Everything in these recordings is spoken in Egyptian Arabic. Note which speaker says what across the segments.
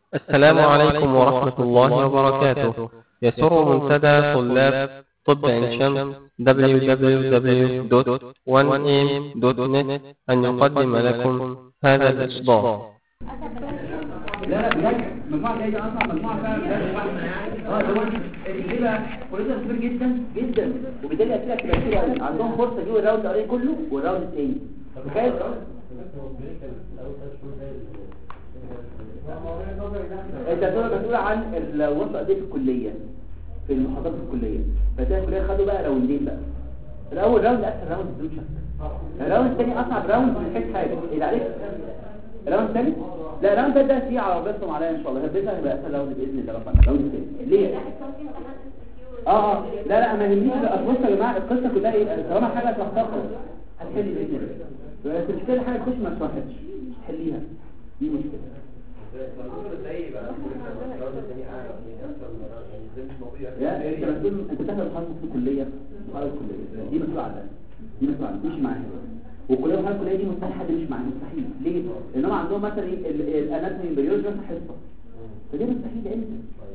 Speaker 1: السلام عليكم ورحمة الله وبركاته يسر منتدى طلاب طب عين شمس www.1am.net أن يقدم لكم هذا الإصدار
Speaker 2: لا لا بجد مجموعة جاية أصلا مجموعة فعلا بجد واحدة يعني اه اللي هو اللي بقى كويسة كبير جدا جدا وبالتالي أسئلة كتير كتير قوي عندهم فرصة يجيبوا الراوند الأولاني كله والراوند التاني تخيل انت بتقول مسؤول عن الوسط دي في الكلية في المحاضرات الكلية فتلاقي الكلية خدوا بقى راوندين بقى الأول راوند أسهل راوند بدون شك الراوند الثاني أصعب راوند من حيث حاجة اللي عليك الراوند الثاني لا الراوند ده ده فيه عربيتهم عليا ان شاء الله هبتها هيبقى اسهل راوند باذن الله ربنا الراوند الثاني ليه اه اه لا لا ما يهمنيش اصل بصوا يا جماعه القصه كلها ايه طالما حاجه هتحطها خلاص هتحل باذن الله بس المشكله حاجه تخش ما تشرحش تحليها دي مشكله يا انت مسؤول انت تاخد محاضره في الكليه محاضره الكليه دي مسؤول عنها دي مسؤول عنها تمشي معاها والكليه محاضره الكليه دي مستحيل حد يمشي معاها مستحيل ليه لان هم عندهم مثلا ايه الاناتومي امبريولوجي مثلا حصه فدي مستحيل انت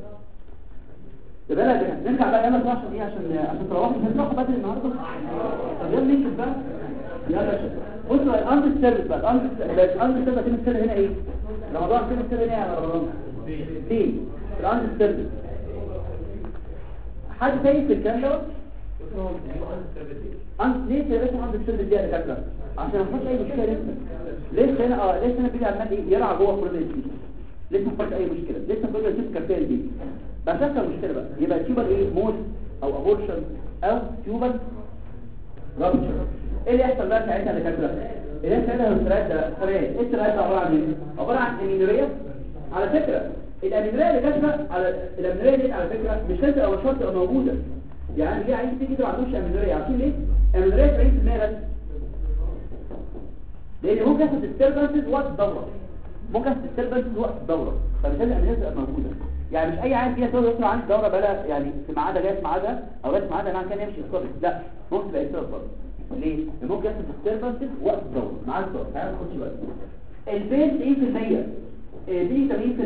Speaker 2: يبقى لا نرجع بقى يلا عشان ايه عشان عشان تروحوا مش هتروحوا بدري النهارده طب يلا ننجز بقى يلا شوف بصوا الاند سيرفيس بقى الاند الاند سيرفيس هتم السر هنا ايه رمضان فين السر هنا يا رمضان فين الاند سيرفيس حد شايف في الكلام دوت انت ليه يا باشا عندك سر دي يا دكاتره عشان ما فيش اي مشكله لسه لسه هنا اه لسه هنا بيجي عمال ايه يلعب جوه كل دي لسه ما فيش اي مشكله لسه كل الست كارتين دي بس ده المشكله بقى يبقى تيوبر ايه موت او ابورشن او تيوبر رابتشر ايه اللي يحصل بقى ساعتها يا دكاتره اللي هي ساعتها الثلاث ده ثلاث ايه الثلاث عباره عن ايه عباره عن امينوريا على فكره الامينوريا اللي كاتبه على الامينوريا دي على فكره مش لازم او شرط تبقى موجوده يعني ليه عايز تيجي ما عندوش امينوريا عارفين ليه امينوريا 70% بس لان ممكن تاخد السيرفنسز وقت الدوره ممكن تاخد السيرفنسز وقت الدوره فبالتالي الامينوريا تبقى موجوده يعني مش اي عيل فيها تقول يطلع عندي دوره بلا يعني في ميعادها جايه في ميعادها او جايه في ميعادها معنى كان يمشي الصبح لا ممكن تبقى يصير برضه ليه ممكن ياخد السيرفنسز وقت الدوره ميعاد الدوره تعالى نخش بقى البيت 90% دي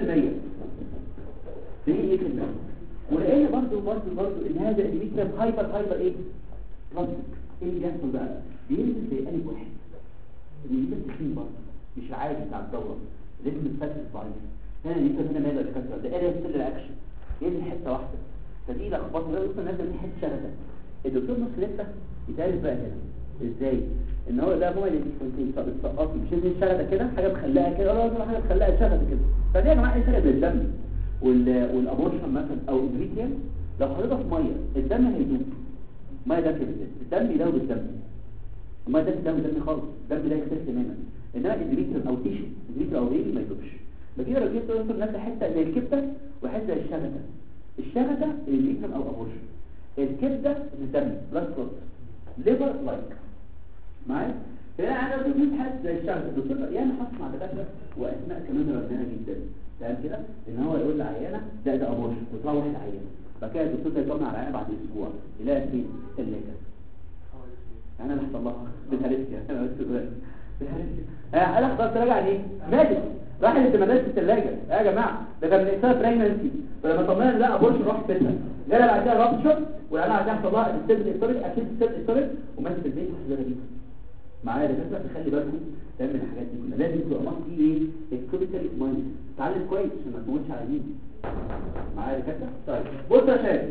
Speaker 2: 80% دي 100% ولقينا برضه برضه برضه ان هذا الديميتريم هايبر هايبر ايه بلاستيك ايه اللي بيحصل بقى بينزل زي قلب واحد بينزل تخين برضه مش عادي بتاع الدوره لازم الفتح ضعيف هنا دي هنا ماذا الكسره ده اريا سيل اكشن ينزل حته واحده فدي لخبطه ده اصلا نازل من حته شغله الدكتور نص لسه يتعرف بقى هنا ازاي ان هو ده موبايل ديسكونتين فبتسقطي مش لازم شغله كده حاجه مخلقه كده ولا حاجه مخلقه شغله كده فدي يا جماعه ايه الفرق بين الدم والابورشن مثلا او الفيتيم لو حطيتها في ميه الدم هيدوب الميه ده كده الدم يدوب الدم الميه ده الدم دم خالص الدم ده يختلف تماما انما الديميتر او تيشو الديميتر او ريلي ما يدوبش بكده لو جيت تقول نفس حته زي الكبده وحته زي الشغله الشغله الديميتر او ابورشن الكبده الدم بلاد كلوت ليفر لايك معايا هنا انا بدي حد زي الشغله الدكتور يعني حصل مع دكاتره واسماء كمان ربنا جدا فاهم كده ان هو يقول لعيانه ده ده ابورشن وتروح واحد عيانه بعد كده الدكتور ده يطمن على العيانه بعد اسبوع يلاقي فين الثلاجه انا اللي حصل لها بالهرسيا انا بس بالهرسيا انا حضرت راجع ليه ماتت راح الاستمالات في الثلاجه يا جماعه ده كان نقصها بريجننسي فلما طمنا لا ابورشن راح بيتها جالها بعد كده رابشر والعيانه بعد كده حصل لها السيرفيس ستوريج اكيد السيرفيس ستوريج وماتت في البيت وحصل لها معايا دكاتره تخلي بالكم تعمل الحاجات دي كلها لازم تبقى مصر دي ايه الكوبيتال مايند تعلم كويس عشان ما تموتش على مين معايا دكاتره طيب بص يا شباب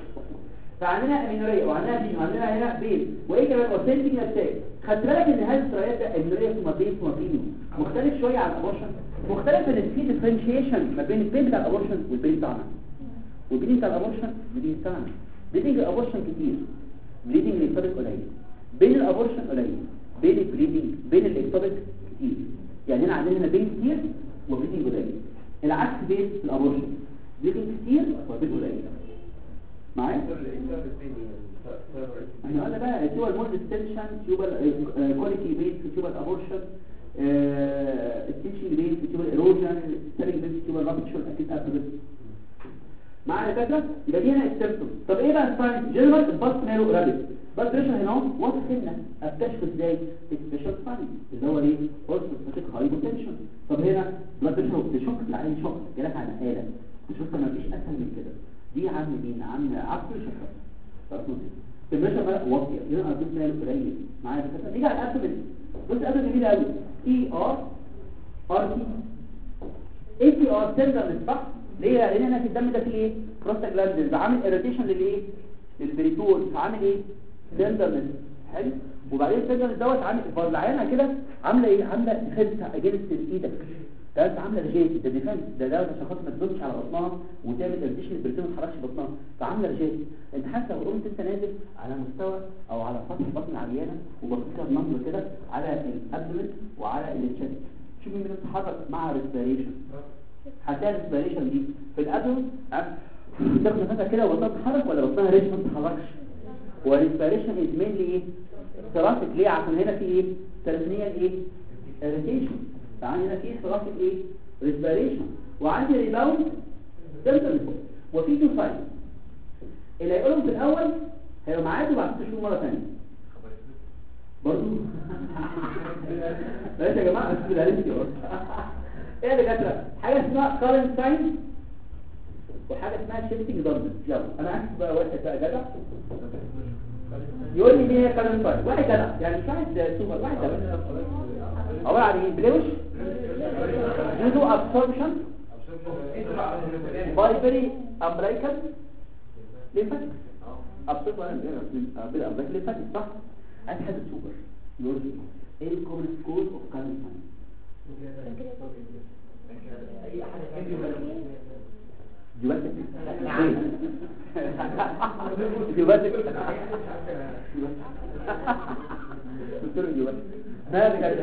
Speaker 2: فعندنا امينوريه وعندنا بين وعندنا هنا بين وايه كمان اوثنتيك نفسيه خدت بالك ان هذه السريات ده امينوريه ثم بين ثم بين مختلف شويه عن الابورشن مختلف ان في ديفرنشيشن ما بين البين بتاع الابورشن والبين بتاعنا والبين بتاع الابورشن والبين بتاعنا بليدنج الابورشن كتير بليدنج الاكتوبيك قليل بين الابورشن قليل بين البليدنج بين الاكتوبيك كتير يعني هنا عندنا هنا بين كتير وبليدنج قليل العكس بين الابورشن بليدنج كتير وبين قليل معايا احنا قلنا بقى تيوبال مود اكستنشن تيوبال كواليتي بيت في تيوبال ابورشن التيشنج بيت في تيوبال ايروجن ستيلنج بيت في تيوبال رابتشر اكيد ابدا معايا يا فكره يبقى دي هنا السيمبتوم طب ايه بقى الساين جنرال البلس ماله رابيد بلاد بريشر هنا اهو واضح سنه اكتشف ازاي سبيشال ساين اللي هو ايه اورثوستاتيك هايبوتنشن طب هنا بلاد بريشر بتشك العين شك جالك على نقاله شفت ما فيش اسهل من كده دي عم مين عم عقل شخص خلاص التمبريتشر بقى واطيه هنا ادوس مال قليل معايا كده نيجي على الابدومين بص الابدومين جميل قوي اي ار ار تي اي تي ار تندرنس صح ليه لان هنا في الدم ده فيه ايه بروستاجلاندز عامل اريتيشن للايه للبريتون فعامل ايه تندرنس حلو وبعدين التندرنس دوت عامل العينه كده عامله ايه عامله ديفنس اجينست ايدك ده انت عامله رجيت ده ديفنس ده ده عشان خاطر ما تدوسش على بطنها وتعمل اريتيشن للبريتون ما تحركش بطنها فعامله رجيت انت حتى لو قمت انت نازل على مستوى او على سطح بطن العيانه وبصيت لها بنظره كده على الابدومين وعلى التشست شوف مين بتتحرك مع ريسبيريشن هتلاقي الريسبيريشن دي في الابدومين تاخد نفسها كده وبطنها تتحرك ولا بطنها ريش ما تتحركش والريسبيريشن از مينلي ايه ثراسك ليه عشان هنا في ايه ثلاثينيا ايه اريتيشن فعندي هنا في ثراسك ايه ريسبيريشن وعندي ريباوند سيمبتومز وفي تو ساين اللي هيقولهم في الاول هيبقى معاك وبعد ست شهور مره ثانيه برضه بلاش يا جماعه بس بالهالستي ايه يا دكاتره حاجه اسمها كارنت ساين وحاجه اسمها شيفتنج دارمنت يلا انا عايز بقى واحد بقى جدع يقول لي مين هي كارنت ساين واحد جدع يعني مش واحد سوبر واحد جدع عباره عن ايه بلوش يدو ابسوربشن بايبري امبريكال ليمفاتيك ابسوربشن بايبري امبريكال ليمفاتيك صح عايز حد سوبر يقول لي ايه الكومن كوز اوف كارنت ساين جواتك جواتك قلت له جواتك ما بجد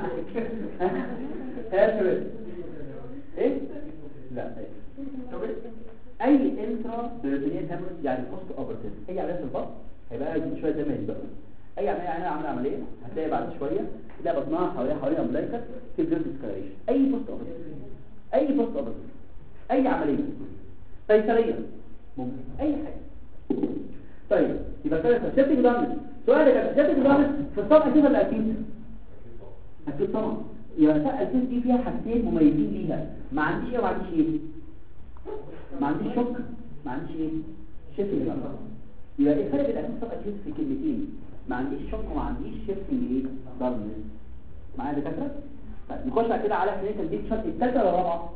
Speaker 2: هاتف ايه لا اي انترا بيرتونيال هامرز يعني بوست اوبرتيف اي عمليه في البطن هيبقى عايزين شويه زي ما يتبقى اي عمليه يعني عامله عمليه هتلاقي بعد شويه تلاقي بطنها حواليها حواليها امبلايكا في بلود ديسكاريشن اي بوست اوبرتيف اي بوست اوبرتيف اي عمليه قيصريه ممكن اي حاجه طيب يبقى كده سيبتك دامج سؤال يا جماعه سيبتك دامج في الصفحه كده ولا اكيد اكيد طبعا يبقى الاساس دي فيها حاجتين مميزين ليها ما عنديش ايه وما عنديش ايه ما عنديش شك ما عنديش ايه شيفتنج يبقى ايه الفرق بين الاساس والاساس في كلمتين ما عنديش شك وما عنديش شيفتنج ايه دامج معايا يا دكاتره طيب نخش على كده على كلينيكال بيكتشر الثالثه ولا الرابعه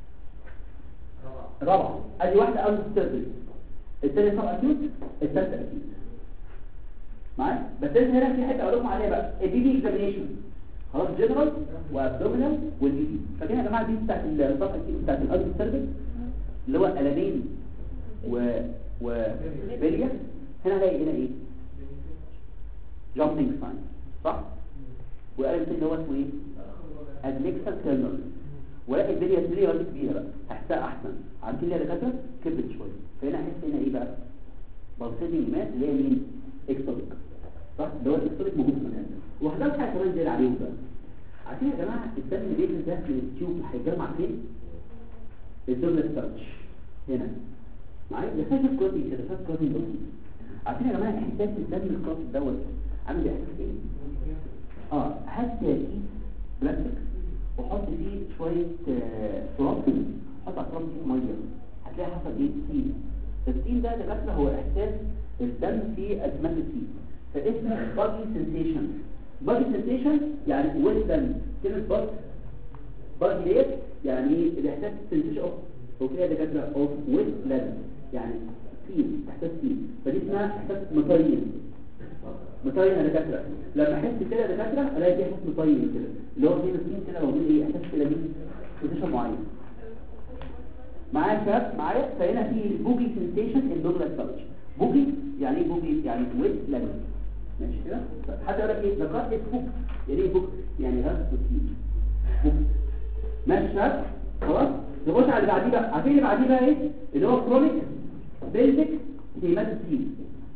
Speaker 2: رابعة ادي واحدة اول تستربل الثانية طبعا اكيوت الثالثة اكيوت معايا بس لازم هنا في حته اقول لكم عليها بقى البي بي اكزامينيشن خلاص جنرال وابدومينال والبي بي فاكرين يا جماعه دي بتاعت الصفحه بتاعت الالف سيرفيس اللي هو قلمين و وبليه هنا هلاقي هنا ايه جامبينج ساين صح وقلم اللي هو اسمه ايه ادميكسال كيرنر ولاقي الدنيا الدنيا ولا كبيره بقى هحسها احسن عارفين ليه يا دكاتره كبرت شويه فهنا احس هنا ايه بقى بلسيدنج مات اللي هي مين اكسوديك صح اللي هو الاكسوديك موجود في المكان وحدات حاجه كمان زي عليهم بقى عارفين يا جماعه الدم اللي بينزل ده من التيوب هيتجمع فين الدبل ستارتش هنا معايا ده فاكر كوتي كده فاكر كوتي بسيط عارفين يا جماعه احساس الدم الكوتي دوت عامل زي احساس ايه اه هات كيس بلاستيك وحط فيه شوية تراب حط على التراب فيه مية هتلاقي حصل ايه سين السين ده دكاتره هو احساس الدم في ازمات السين فاسمه بادي سنسيشن بادي سنسيشن يعني ويل دم كلمة باد بادي ديت يعني الاحساس سنسيشن اوف اوف ايه دكاتره اوف ويل دم يعني سين احساس سين فدي اسمها احساس مطين مطين يا دكاتره لما احس كده يا دكاتره الاقي في احساس مطين كده اللي هو فيه مسكين كده موجود ايه احساس كده مين بوزيشن معين معايا يا شباب معايا فهنا في بوجي سنسيشن ان دوجلاس تاتش بوجي يعني ايه بوجي يعني ويت لمس ماشي كده حتى يقول لك ايه ذكرت فوق يعني ايه فوق يعني غاز بروتين فوق ماشي يا شباب خلاص نخش على اللي بعديه بقى عارفين اللي بعديه بقى ايه اللي هو كرونيك بيزك هيماتوسين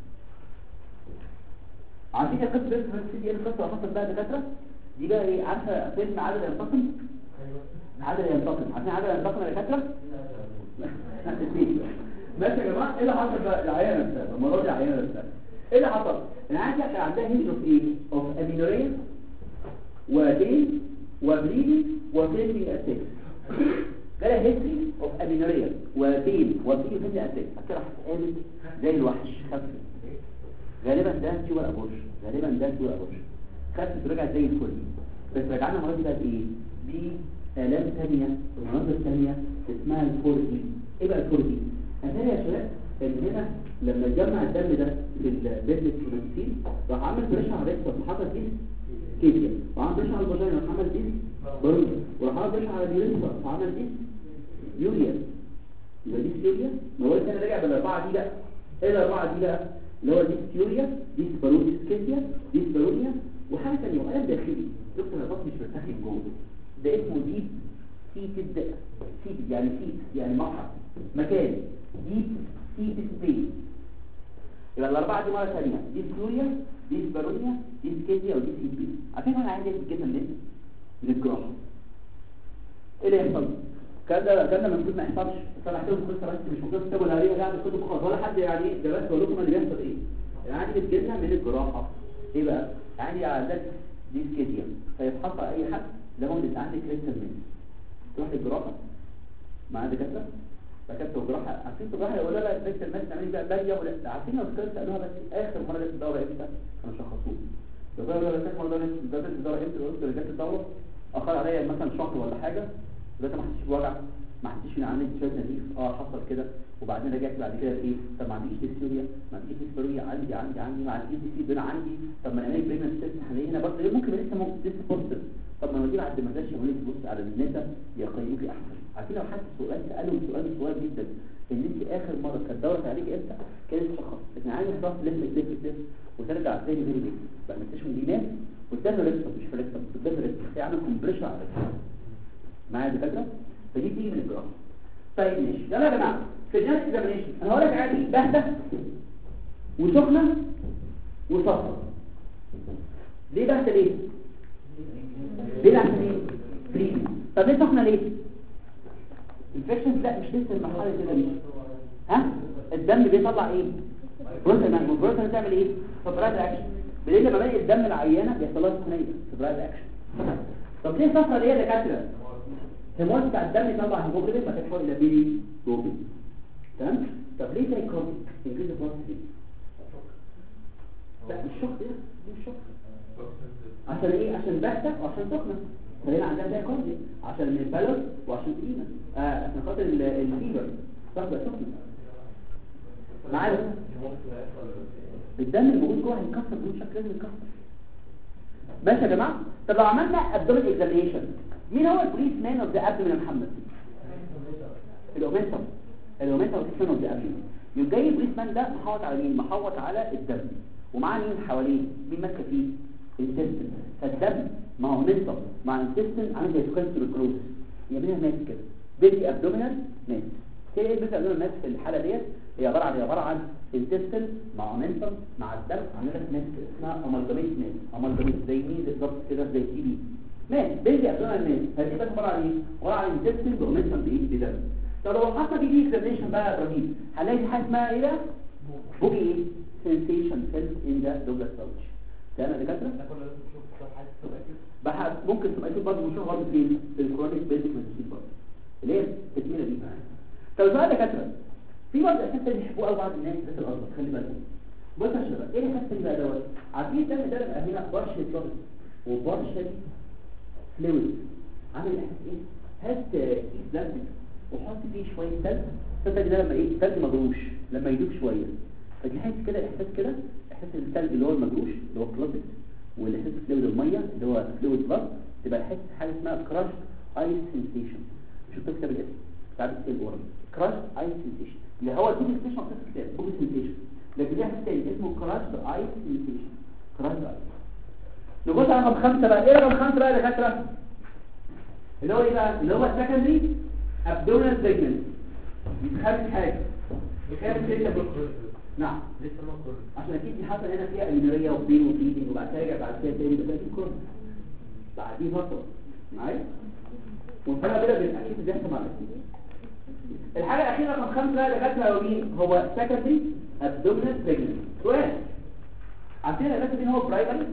Speaker 2: عارفين القصه بس بس دي القصه حصلت بقى دكاتره دي بقى ايه عارفه فيلم عادل ينتقم عادل ينتقم عارفين عادل ينتقم يا دكاتره ماشي يا جماعه ايه اللي حصل بقى العيانه نفسها المره دي العيانه نفسها ايه اللي حصل انا عندي كان عندها هيستوري اوف ايه اوف امينوريا ودين وبليدنج وفيلمينج اتاك جالها هيستوري اوف امينوريا ودين وبليدنج وفيلمينج اتاك كده قامت زي الوحش خفت غالبا ده تيوبر ابورش غالبا ده تيوبر ابورش خدت رجعت زي الفل بس رجعنا المره دي بقى بايه بآلام ثانيه ومناظر ثانيه اسمها الفور دي ايه بقى الفور دي هتلاقي يا شباب ان هنا لما جمع الدم ده في البيزنس كيماتين راح عمل بريشر على الريكتس وحصل ديس كيديا وعمل بريشر على الفاجينا راح عمل ديس برد وراح عمل بريشر على اليوريثرا وعمل ديس يوريا يبقى ديس يوريا ما هو انا راجع بالاربعه دي بقى ايه الاربعه دي بقى اللي هو ديس يوريا ديس بارود ديس كيديا ديس باروديا وحاجه ثانيه وقلب داخلي دكتور البطن مش مرتاح من جوه ده اسمه ديب سيتد سيتد يعني سيت يعني مقعد مكان ديب سيت سبيس يبقى الاربعه دي مره ثانيه دي سوريا دي سبارونيا دي سكيزيا ودي سي بي عارفين انا عايز الجبنه منين من الجراحه ايه اللي يحصل كان ده كان ده المفروض ما يحصلش بس انا هحكي لكم قصه بس مش ممكن تكتبوا عليها قاعد الكتب خالص ولا حد يعني ده بس بقول لكم اللي بيحصل ايه يعني الجبنه من الجراحه ايه بقى يعني عندك دي سكيزيا فيتحط اي حد ده هو اللي عندك كريستال مين تروح للجراحه مع دكاتره دكاتره جراحه عارفين الجراحه يقول لها كريستال مين تعملي بقى باليه ولا عارفين لو كانت سالوها بس اخر مره جت الدوره امتى كانوا شخصوه لو قالوا لها اخر مره جت الدوره امتى قلت له جت الدوره اخر عليا مثلا شهر ولا حاجه دلوقتي ما حسيتش بوجع ما حسيتش ان عندي شويه نزيف اه حصل كده وبعدين رجعت بعد كده ايه طب ما عنديش ديسيوريا ما عنديش ديسيوريا عندي عندي عندي ما عنديش دي سي عندي طب ما انا نايم بريجننت ست حاليا هنا برضه ممكن لسه ممكن لسه بوزيتيف طب ما دي بعد ما جاش يقول لك بص على النساء يقيموكي احسن عارفين لو حد سؤال ساله سؤال صغير جدا ان انت اخر مره كانت دورت عليك امتى كانت شخص لكن عايز تروح تلف تلف تلف وترجع تاني غير دي بقى ما تشوف دي ناس قدام ريكتم مش في ريكتم قدام ريكتم يعني كومبريشن على الريكتم معايا دكاتره فدي بتيجي من الجراحه طيب ماشي يلا يا جماعه في الجنس اكزامينشن انا هقول لك عادي باهته وسخنه وصفرا ليه باهته ليه ليه عشان ايه بريد طب ليه سخنه ليه انفكشن لا مش لسه المرحله كده مش ها الدم بيطلع ايه بروتين البروتين بتعمل ايه فبرايد اكشن بالليل لما بلاقي الدم العيانه بيحصل لها سخونيه فبرايد اكشن طب ليه صفرا ليه يا دكاتره الهرمون بتاع الدم يطلع هيموجلوبين ما تتحول الى بيلي روبين تمام طب ليه سايكوتيك انكريز اوف ليه لا مش شخص ده مش شخص عشان ايه عشان باهته وعشان سخنه خلينا عندنا زي كوندي عشان البالانس وعشان قيمه آه عشان خاطر الفيبر تبقى سخنه معايا الدم الموجود جوه هيتكسر بدون شكل لازم يتكسر ماشي يا جماعه طب لو عملنا ابدومين اكزامينشن مين هو البوليس مان اوف ذا ابدومين يا محمد الاومنتم الاومنتم سيستم اوف ذا ابدومين يبقى جاي البوليس مان ده محوط على مين محوط على الدم ومعاه مين حواليه مين ماسكه فيه الانتستين فالدم مع اومنتم مع الانتستين عامل زي سكوينتروكروز يعملها ماس كده بيدي ابدومينال ماس ايه البيدي ابدومينال ماس في الحاله ديت هي عباره عن عباره عن انتستين مع اومنتم مع الدم عامله لك ماس كده اسمها امالجاميت ماس امالجاميت زي مين بالظبط كده زي تي بي ماس بيدي ابدومينال ماس هذه بس عباره عن ايه عباره عن انتستين باومنتم بايه بدم طب لو حصل دي دي اكزامينشن بقى يا ابراهيم هنلاقي حاجه اسمها ايه بقى بوجي ايه sensation felt in the Douglas pouch تمام يا دكاتره بقى ممكن تبقى تشوف برضه مشوه برضه فين في الكرونيك بيزك مانجمنت برضه اللي هي التكمله دي طب سؤال يا دكاتره في برضه اساس تاني بيحبوه قوي بعض الناس في الارض خلي بالكم بص يا شباب ايه الاساس اللي بقى دوت عارفين الدم ده بيبقى هنا بارشل فلويد وبارشل فلويد عامل احساس ايه هات كيس بلاستيك وحط فيه شويه ثلج الثلج ده لما ايه ثلج مجروش لما يدوب شويه فدي حاسس كده احساس كده احساس الثلج اللي هو المجروش اللي هو بلاسيك والاحساس فلويد الميه اللي هو فلويد بلس تبقى الحس حاجه اسمها كراش ايس سنسيشن مش بتكتب الاسم بتاع الكتاب اورال كراش ايس سنسيشن اللي هو البوك سنسيشن في الكتاب بوك سنسيشن لكن ليه حس تاني اسمه كراش ايس سنسيشن كراش ايس نبص على رقم خمسة بقى ايه رقم خمسة بقى يا دكاتره اللي هو ايه بقى اللي هو السكندري ابدومينال سيجمنت بيتخرج حاجه بيخرج سيجمنت نعم
Speaker 3: لسه ما كل
Speaker 2: عشان اكيد دي حصل هنا فيها امينوريا وبين وبليدنج وبعد كده رجع بعد كده تاني بس اكيد كورن بعديه فتره معايا والفرق كده بين اكيد بيحصل مع الاكيد الحاجه الاخيره رقم خمسه اللي خدتها هو مين هو سكندري ابدومينال بريجننت سؤال عارفين العلاج دي هو برايمري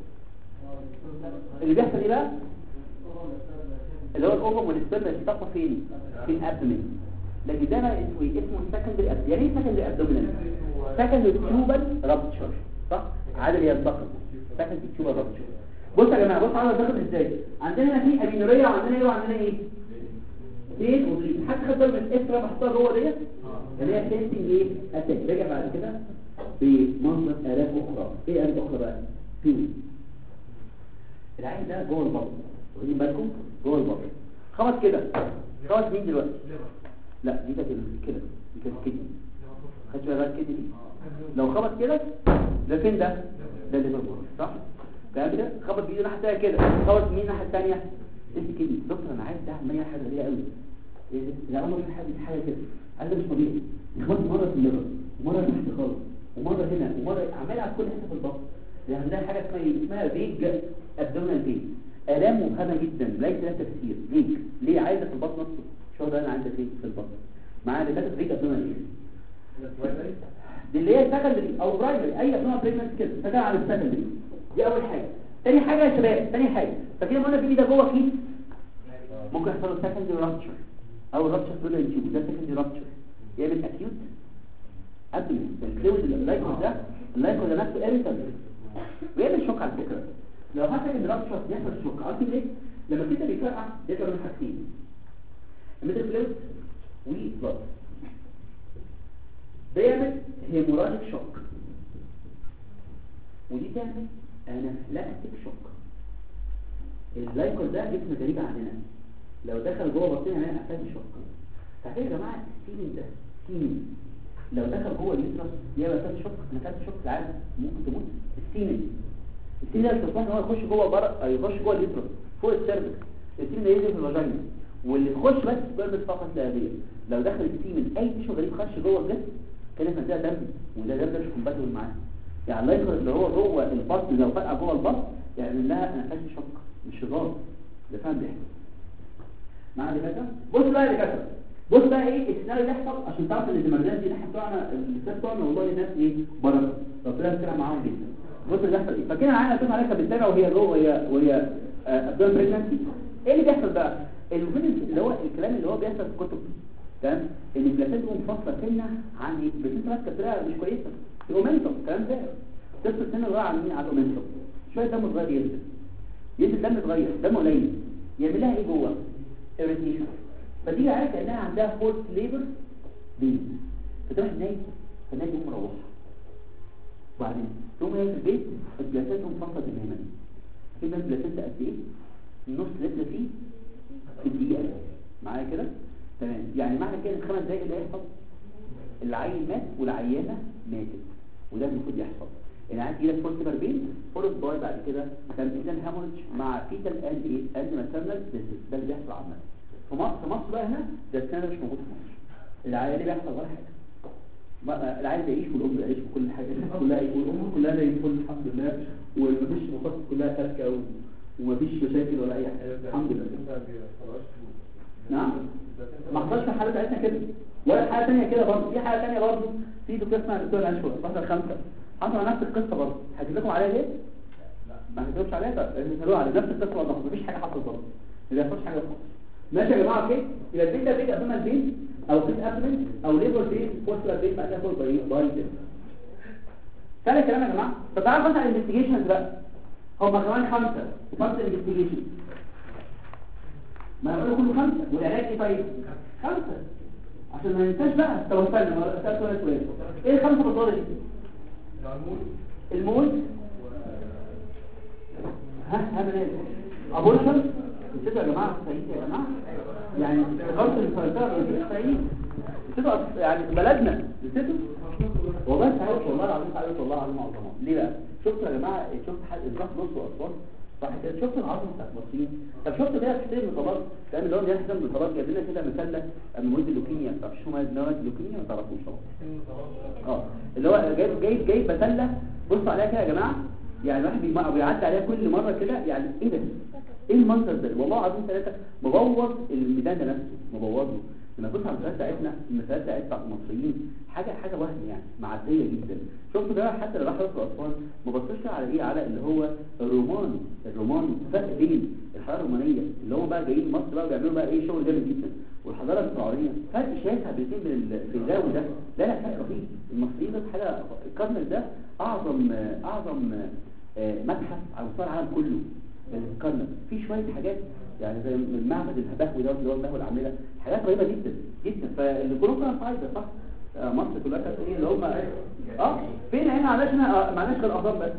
Speaker 2: اللي بيحصل ايه بقى اللي هو الاوفم والسبرم بيتطفى فين في الابدومين لكن ده بقى اسمه ايه اسمه سكندري ابدومين يعني ايه سكندري ابدومين سكندري تيوبال رابتشر صح عادل ينتقل سكندري تيوبال رابتشر بص يا جماعه بص عايز اخد ازاي عندنا هنا في امينوريه وعندنا ايه وعندنا ايه فين وفين حد خد بالك من الاسره بحطها جوه ديت اللي هي سينسنج ايه اتاك رجع بعد كده بمنظر الاف اخرى ايه الاف اخرى بقى فين العين ده جوه البطن واخدين بالكم جوه البطن خبط كده خبط مين دلوقتي لا دي كانت كده دي كانت كده خدت بالك كده دي لو خبط كده ده فين ده ده اللي بره صح فاهم كده خبط بايده ناحيه الثانيه كده خبط مين الناحيه الثانيه ايه كده دكتور انا عايز ده عمليه حاجه غريبه قوي ايه ده لا اول حاجه حاجه كده عايز مش طبيعي يخبط مره في الليفر ومره تحت خالص ومره هنا ومره عمال على كل حته في البطن يعني عندها حاجه اسمها ايه اسمها ريج ابدومينال بين الام مبهمه جدا ليس لها تفسير ريج ليه عايزه في البطن نفسه شو ده انا عندي ريج في البطن معايا اللي ريج ابدومينال بين دي اللي هي سكندري او برايمري اي ابدومينال بريجننت كده فده على السكندري دي اول حاجه تاني حاجه يا شباب تاني حاجه فكده قلنا في ده جوه كيس ممكن يحصل له سكندري رابتشر او رابتشر دول يجيبوا ده سكندري رابتشر يعمل اكيوت ابدومين الفلويد اللايكوز ده اللايكوز ده نفسه اريتال ويعمل شوك على فكره لو حصل ان رابتشر بيحصل شوك عارفين ليه لما كده بيفرقع بيطلع من حاجتين الميتال فلويد وبلاد بيعمل هيموراجيك شوك ودي تعمل انافلاكتيك شوك اللايكوز ده جسم غريب عننا لو دخل جوه بطننا هنلاقي انافلاكتيك شوك فاكر يا جماعه السيمين ده سيمين لو دخل جوه اليوترس يبقى انافلاكتيك شوك انافلاكتيك شوك العادي ممكن تموت السيمين السيمين ده التصنيع ان هو يخش جوه بره يخش جوه اليوترس فوق السيرفكس السيمين ده ينزل في الفاجينا واللي يخش بس بيربط فقط لهذه لو دخل السيمين اي تيشو غريب خش جوه الجسم كانت مديها دم وده دم مش كومباتبل معاه يعني اللايكر اللي هو جوه البطن لو فرقع جوه البطن يعمل لها انفاس شك مش هزار ده فاهم بيحصل معايا يا دكاتره بص بقى يا دكاتره بص بقى ايه السيناريو اللي يحصل عشان تعرف ان الدماغات دي احنا بتوعنا الاستاذ بتوعنا والله ناس ايه بركه ربنا يستر معاهم جدا بص اللي بيحصل ايه فكده معانا تكون عليك بتتابع وهي جوه وهي وهي ابدون بريجنسي ايه اللي بيحصل بقى المفروض اللي هو الكلام اللي هو بيحصل في الكتب تمام ان البلاسينتا منفصله سنه عن ايه البلاسينتا ماسكه بطريقه مش كويسه الاومنتوم الكلام ده تفصل سنه صغيره عن مين على الاومنتوم شويه دم صغير ينزل ينزل دم صغير دم قليل يعمل لها ايه جوه اريتيشن فتيجي عليها كانها عندها فورس ليبر بيبي فتروح نايم فالنايم يقوم مروحه وبعدين تقوم هي في البيت البلاسينتا منفصله تماما كده البلاسينتا قد ايه نص لتر فيه في الدقيقه معايا كده تمام يعني معنى كده الخمس دقايق اللي هيحصل العيل مات والعيانه ماتت وده المفروض يحصل العيان يجيلك فورس بربين فورس باي بعد كده كان اذا هامورج مع فيتال اند ايه اند ماترنال ده اللي بيحصل عامه في مصر في مصر بقى هنا ده الكلام ده مش موجود في مصر العيان اللي بيحصل ولا حاجه العيال بيعيش والام بيعيش وكل حاجه كلها والامور كلها زي الفل الحمد لله ومفيش مصاص كلها سالكه ومفيش مشاكل ولا اي حاجه الحمد لله نعم ما حصلش في الحاله بتاعتنا كده ولا حاله ثانيه كده برضه في حاله ثانيه برضه في دكتور اسمها دكتور الانشور واحده خمسه حصل نفس القصه برضه هجيب لكم عليها ليه ما هجيبش عليها ده هنقول على نفس القصه برضه مفيش حاجه حصلت برضه ما بيحصلش حاجه خالص ماشي يا جماعه اوكي يبقى البيت ده بيت قبل البيت او بيت ابمن او ليبر بيت بوستر بيت بعد كده فول باي باي ثاني كلام يا جماعه طب تعالوا بص على الانفستيجيشنز بقى هم كمان خمسه وخمسه انفستيجيشن ما يقولوا كله خمسة والعلاج ايه طيب خمسة عشان ما ننساش بقى توفلنا ولا سألت ولا سؤال ايه الخمسة بالضبط دي الموت ها ها منال ابولشن نسيتوا يا جماعة سعيد يا جماعة يعني غلط الفلسفة سعيد نسيتوا يعني بلدنا نسيتوا والله سعيد والله العظيم سعيد والله العظيم عظمة ليه بقى شفتوا يا جماعة شفت حد الضغط نص واطفال صح كده شفت العظمه بتاعت المصريين طب شفت كده حسين النقابات كان اللي هو بيحسن حسين النقابات جايب لنا كده مثال امويد اللوكيميا ما تعرفش هو امويد اللوكيميا ما تعرفوش طبعا اه اللي هو جايب جايب جايب مثله بصوا عليها كده يا جماعه يعني الواحد بيعدي عليها كل مره كده يعني ايه ده ايه المنظر ده والله العظيم ثلاثه مبوظ الميدان ده نفسه مبوظه لما كنت على المثالات بتاعتنا المثالات بتاعت بتاعت المصريين حاجه حاجه وهم يعني معديه جدا شفتوا ده حتى لو راح راسه الاطفال ما بصش على ايه على اللي هو الرومان الرومان فرق بين الحضاره الرومانيه اللي هم بقى جايين مصر بقى بيعملوا بقى ايه شغل جامد جدا والحضاره الفرعونيه فرق شاسع بين من الفيزاوي ده لا لا فرق رهيب المصريين ده حاجه الكارنل ده اعظم اعظم آه، متحف على مستوى العالم كله الكارنل في شويه حاجات يعني زي المعبد الهبهوي ده اللي هو البهوي العامله حاجات رهيبه جدا جدا فاللي كلهم كانوا فايده صح آه، مصر كلها كانت ايه اللي هم اه فين هنا معلش هنا معناش غير الاهرام بس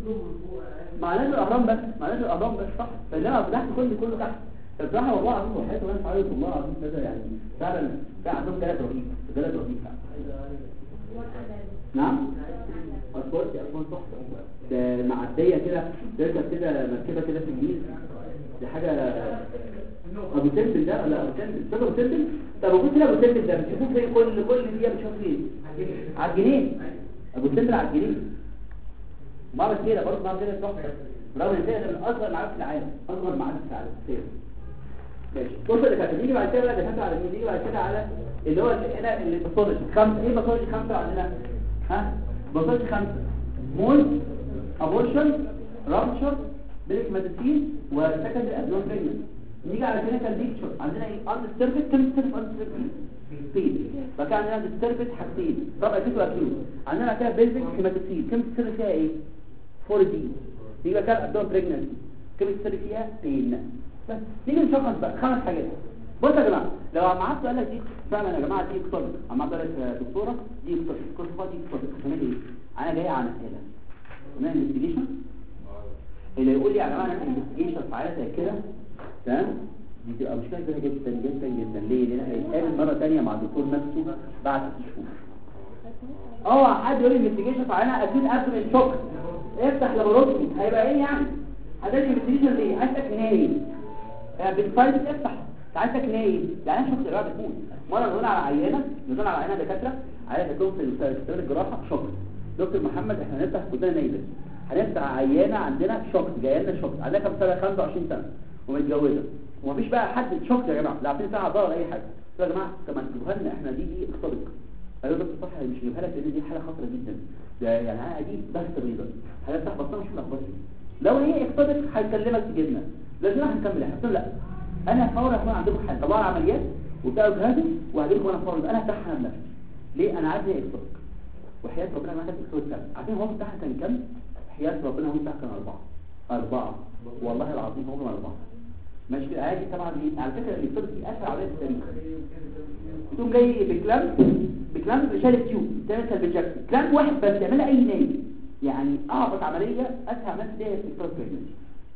Speaker 2: معناش الاهرام بس معناش الاهرام بس صح فانما تحت كل كله تحت فبصراحه والله العظيم وحياة الله تعالى والله العظيم كذا يعني فعلا فعلا عندهم جلد رهيب جلد رهيب فعلا نعم أسوار أسوار تحفة ده معدية كده تركب كده مركبة كده في النيل دي حاجة أبو سندل ده ولا أبو سندل فاكر أبو سندل؟ طب أبو سندل أبو سندل ده بتشوفوه فين كل كل دقيقة بتشوفوه فين؟ على الجنيه أبو سندل على الجنيه مرة كده برضه مرة كده تحفة برغم إن ده من أصغر معارك في العالم أصغر معارك في العالم كده ماشي بص اللي كانت نيجي بعد كده بقى دخلت على مين نيجي بعد كده على اللي هو اللي هنا اللي باثولوجي خمسه ايه باثولوجي خمسه عندنا ها باثولوجي خمسه مول ابورشن رابشر بليك ميديسين وسكندري ادنون بريجننسي نيجي على كلينيكال بيكتشر عندنا ايه اند سيرفيس كم سيرفيس اند سيرفيس سبيد بقى عندنا ديستربت حاجتين طبعا اكيد واكيد عندنا كده بيلفيك هيماتوسين كم سيرفيس فيها ايه 4 دي يبقى كده ادنون بريجننسي كم سيرفيس فيها بين بس نيجي نشخص بقى خمس حاجات بص يا جماعه لو عم عبد قال لك دي فعلا يا جماعه دي اقتصاد عم عبد قال لك دكتوره دي اقتصاد الكورس دي اقتصاد هتعمل ايه انا جاي على مساله هنا انفستيجيشن اللي يقول لي يا جماعه انا انفستيجيشن في حاله زي كده تمام دي تبقى مشكله كبيره جدا جدا جدا ليه لان هيتقابل مره ثانيه مع الدكتور نفسه بعد ست شهور اه حد يقول لي انفستيجيشن في عينها اكيد قبل الشوك افتح لابوروسكي هيبقى ايه يعني هتعمل انفستيجيشن ليه عايزك نايم بالفايل افتح عايزك نايم يعني انا شفت الرابط بتموت مره نقول على عيانه نقول على عيانه دكاتره عيانه دكتور في الاستاذ الجراحه شوك دكتور محمد احنا هنفتح كلنا نايبل هنفتح عيانه عندنا شوك جايه لنا شوك عندها كام سنه 25 سنه ومتجوزه ومفيش بقى حد شوك يا جماعه لا عارفين ساعه عضله ولا اي حاجه يا جماعه طب ما تجيبوها لنا احنا دي دي اختبط قالوا له صح مش هجيبها لك لان دي حاله خطره جدا ده يعني انا دي بس بيضاء هنفتح بطنها مش ملخبطه لو هي اختبط هيكلمك تجيبنا لازم هنكمل احنا لا انا فورا هكون عندكم حل طبعا عمليات وبتاعوا جهازه وهجيلكم انا فورا انا هفتحها انا بنفسي ليه انا عايز ايه اكتبك وحياة ربنا ما كانت اكتبك كام عارفين هو بتاعها كان كام حياة ربنا هو بتاعها كان اربعة اربعة والله العظيم هو اربعة ماشي كده عادي طبعا دي على فكرة اللي بتبقى دي اسهل عملية في التاريخ تقوم جاي بكلام بكلام شال تيوب تعمل سلبجاكسي كلام واحد بس يعملها اي نايم يعني اعبط عملية اسهل عملية دي هي الاكتبك بريجنسي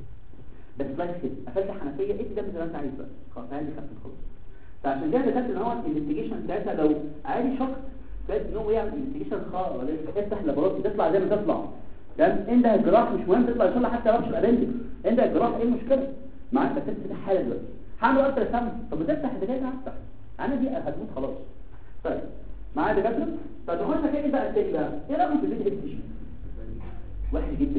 Speaker 2: بس بس كده قفلت حنفيه ايه ده زي ما انت عايز بقى خلاص عندي خفت خلاص فعشان كده دخلت ان هو الانفستيجيشن بتاعتها لو عادي شخص بس ان هو يعمل انفستيجيشن خالص افتح لابوراتوري تطلع زي ما تطلع تمام انت الجراح مش مهم تطلع ان شاء الله حتى لو مش الابندكس انت الجراح ايه المشكله معاك بس انت في حاله دلوقتي هعمل اكتر سم طب ما تفتح الدكاتره هفتح انا دي هتموت خلاص طيب معايا دكاتره فتخش كده بقى التاني بقى ايه رايكم في الفيديو اكس وحش جدا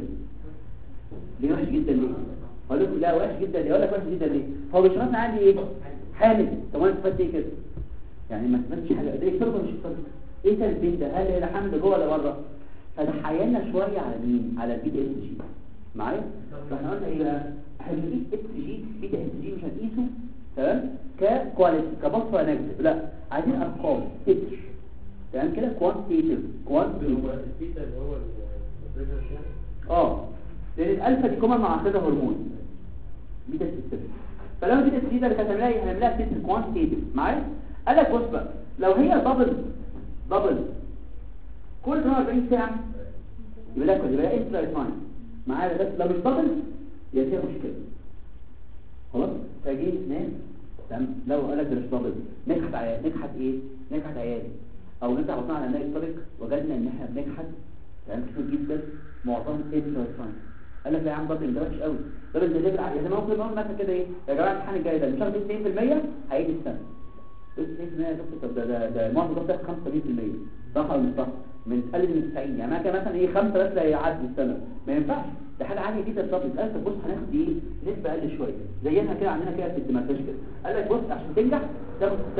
Speaker 2: ليه وحش جدا ليه اقول لكم لا وحش جدا ليه اقول لك وحش جدا ليه هو بيشرحنا عندي ايه حامل طب انا استفدت ايه كده يعني ما استفدتش حاجه ده يشرب مش يشرب ايه ده البين ده هل هي حمل جوه ولا بره فتحايلنا شويه على مين على البيتا اس جي معايا فاحنا قلنا ايه بقى هنقيس اس جي بيتا اس جي مش هنقيسه تمام ككواليتي كبصره نيجاتيف لا عايزين ارقام تتر تمام كده كوانتيتيف كوانتيتيف اه لان الالفا دي كمان مع كذا هرمون بيتا سيستم فلو بيتا سيستم اللي هتعملها ايه هنعملها تيست كوانتيتيف معايا قال لك بص بقى لو هي دبل دبل كل 48 ساعه يبقى لك يبقى لها انترا تايم معايا بس لو مش دبل يبقى فيها مشكله خلاص فجي ناس تمام لو قال لك ده مش دبل نجحت عيال نجحت ايه نجحت عيالي او نفتح بطنها على الناس طريق وجدنا ان احنا بنجحت يعني كتير جدا معظم انترا تايم قال لك لا يا عم دبل ده وحش قوي دبل ده ليفل عالي يعني ممكن نقول مثلا كده ايه يا جماعه الامتحان الجاي ده مش هاخد 2% هيجي السنه بس 90% يا دكتور طب ده ده ده معظم الضغط 75% صح ولا مش صح من تقلل من 90 يعني معنى كده مثلا ايه 5 بس هيعدي السنه ما ينفعش ده حاجه عاليه جدا طب للاسف بص هناخد ايه نسبه اقل شويه زينا كده عندنا كده في الدمرداش كده قال لك بص عشان تنجح تاخد 66%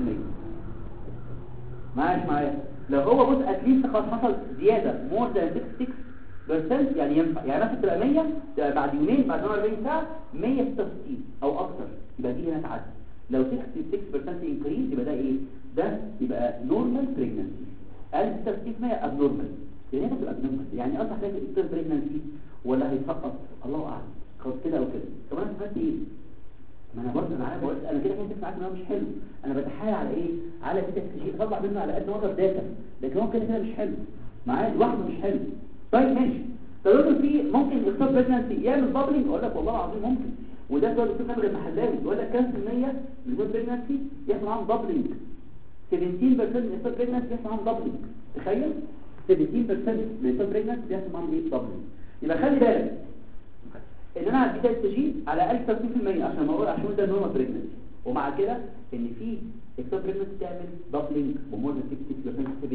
Speaker 2: معاش معايا لو هو بص اتليست خلاص حصل زياده مور ذان 66% يعني ينفع يعني مثلا تبقى 100 تبقى بعد يومين بعد 48 ساعه 166 او اكتر يبقى دي هنا تعدي لو 66% انكريز يبقى ده ايه ده يبقى نورمال بريجنسي قال 66% ابنورمال يعني ايه تبقى ابنورمال يعني اصلا حاجه اكتر بريجنسي ولا هيسقط الله اعلم خلاص كده او كده طب انا استفدت ايه ما انا برضه انا عارف بقول انا كده كنت معاك ان هو مش حلو انا بتحايل على ايه على كده شيء اطلع منه على قد ما اقدر داتا لكن هو كده كده مش حلو معايا لوحده مش حلو طيب ماشي طب في ممكن يختار بريجنسي يعمل بابلينج اقول لك والله العظيم ممكن وده سؤال الدكتور نبيل المحلاوي يقول لك كام في المية من الدكتور بريجنسي يحصل معاهم دبلنج 17% من الدكتور بريجنسي يحصل معاهم دبلنج تخيل 17% من الدكتور بريجنسي بيحصل معاهم ايه دبلنج يبقى خلي بالك ان انا هدي تستجيب على اقل 30% عشان ما اقول عشان ده نورمال بريجنسي ومع كده ان في الدكتور بريجنسي تعمل دبلنج بمور من 60%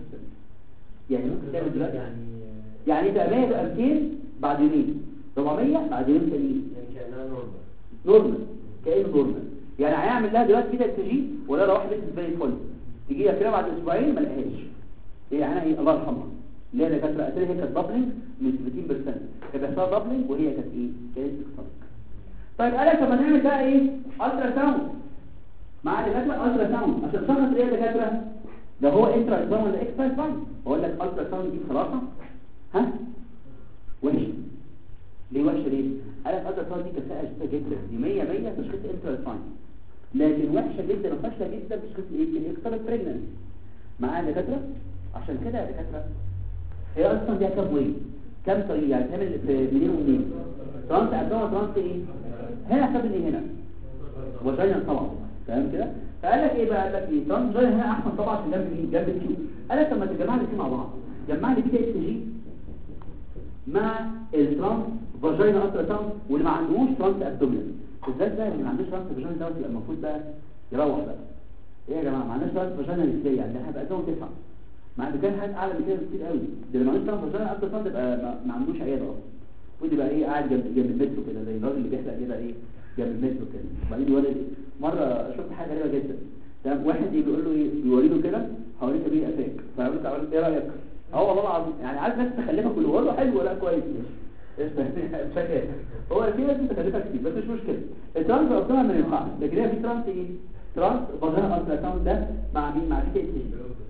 Speaker 2: 17% يعني ممكن تعمل دلوقتي
Speaker 3: يعني
Speaker 2: يعني تبقى 100 تبقى 200 بعد يومين 400 بعد يومين تانيين
Speaker 3: يعني كأنها نورمال
Speaker 2: نورمال كأنه نورمال يعني هيعمل لها دلوقتي كده تجي ولا لو واحد لسه زي الفل تجي لها كده بعد اسبوعين ما لقاهاش هي يعني ايه الله يرحمها اللي هي كانت قالت هي كانت دبلنج من 60% كانت بيحصلها دبلنج وهي كانت ايه كانت بتختلط طيب قال لك طب ما نعمل بقى ايه الترا ساوند مع دكاتره الترا ساوند عشان تشخص ايه يا دكاتره ده هو انترا ساوند ولا اكسترا ساوند بقول لك الترا ساوند دي بصراحه ها وحشه ليه وحشه ليه قال لك الترا ساوند دي كفاءه شديده جدا دي 100 100 تشخيص انترا ساوند لكن وحشه جدا وفاشله جدا في تشخيص الايه الاكسترا بريجننسي معايا دكاتره عشان كده يا دكاتره هي اصلا ليها كام وين كام طريقه يعني تعمل في منين ومنين ترانس ابدوما ترانس ايه هنا حسب ايه هنا وجاينا طبعا تمام كده فقال لك ايه بقى قال لك ايه ترانس جاي هنا احسن طبعا عشان جنب مين جنب الكيو قال لك طب ما تجمع لي مع بعض جمع لي كده اس جي مع الترانس فاجينا الترا ساوند واللي ما عندوش ترانس ابدومينال بالذات بقى اللي ما عندوش ترانس فاجينا دوت يبقى المفروض بقى يروح بقى ايه يا جماعه ما عندناش ترانس فاجينا ازاي يعني ده هيبقى قدامه تسعه مع ان كان حاجه اعلى من كده بكتير قوي ده اللي ما عندوش ترانس فاجينا الترا ساوند يبقى ما- ما عندوش عياده اصلا ودي بقى ايه قاعد جنب جنب المترو كده زي الراجل اللي بيحلق كده ايه جنب المترو كده وبعدين يقول لي مره شفت حاجه غريبه جدا تمام واحد يجي يقول له ايه بيوري له كده هوريك بيه افاك فيقول له تعالى ايه رايك اه والله العظيم يعني عارف ناس تخلفك كله بقول له حلو ولا كويس ماشي فاكر هو في ناس متخلفه كتير بس مش مشكله الترانس اصلا ما ينفعش لكن هي في ترانس ايه ترانس فاجينا الترا ساوند ده مع مين مع تي تي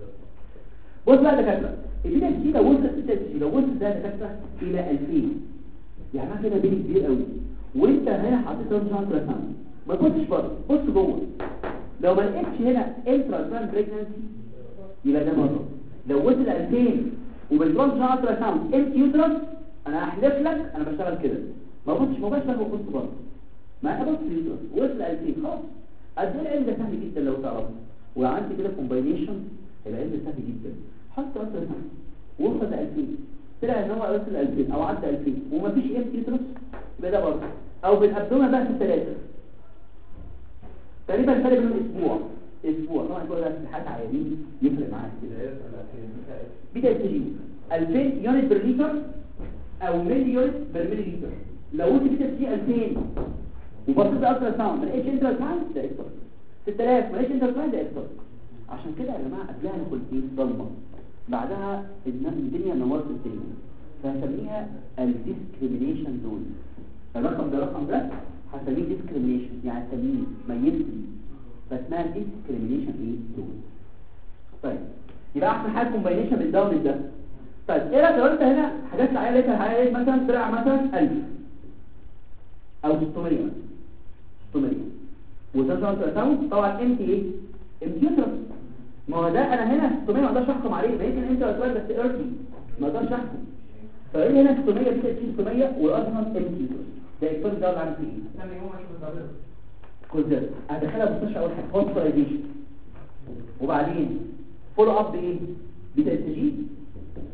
Speaker 2: بص بقى يا دكاتره البيتا تي لو وصلت البيتا تي لو وصلت ده يا دكاتره الى 2000 يعني معنى كده بيني كبير قوي وانت هنا حطيت ترانس الترا ساوند ما تبصش بره بص جوه لو ما لقيتش هنا انترا ساوند بريجنسي يبقى ده بره لو وصل 2000 وبالترانس الترا ساوند انت يوترس انا احلف لك انا بشتغل كده ما بصش مباشر وبص بره ما ابص يوترس وصل 2000 خلاص قد ايه العلم ده سهل جدا لو تعرفه وعندي كده كومباينيشن العلم سهل جدا حط الترا ساوند وصل 2000 طلع ان هو وصل 2000 او عدى 2000 ومفيش ام يوترس يبقى ده برضه او بالابدومه بقى في الثلاثه تقريبا فرق بينهم اسبوع اسبوع طبعا كل ده في حاجه عيانين يفرق معاك كده بدا تجي 2000 يونت بر لتر او ملي يونت بر ملي لتر لو انت بدا تجي 2000 وبصيت الترا ساوند ما لقيتش انترا ساوند ده اكتر 6000 ما لقيتش انترا ساوند ده اكتر عشان كده يا جماعه قبلها انا قلت ايه ضلمه بعدها الدنيا- الدنيا نورت الدنيا فهسميها الديسكريميشن زون الرقم ده الرقم ده هسميه ديسكريميشن يعني هسميه ميزني فاسمها ديسكريميشن ايه زون طيب يبقى احسن حاجه كومباينيشن من ده ومن ده طيب ايه رايك لو انت هنا حاجات العيال لقيتها العيال لقيت مثلا طلع مثلا 1000 او 600 مثلا 600 وتنزل تساوي طبعا انت ايه انت يوترس ما هو ده انا هنا 600 ما اقدرش احكم عليه ما يمكن انت وتولد بس ايرتي ما اقدرش احكم فايه هنا 600 بتبقى 600 والاصلا انت يوترس ده الفرق ده اللي عامل فيه ايه
Speaker 3: ثاني يوم مش متضرر
Speaker 2: كونسيرت هدخلها مستشفى اول حاجه هوسبيتاليزيشن وبعدين فولو اب بايه بتا اس جي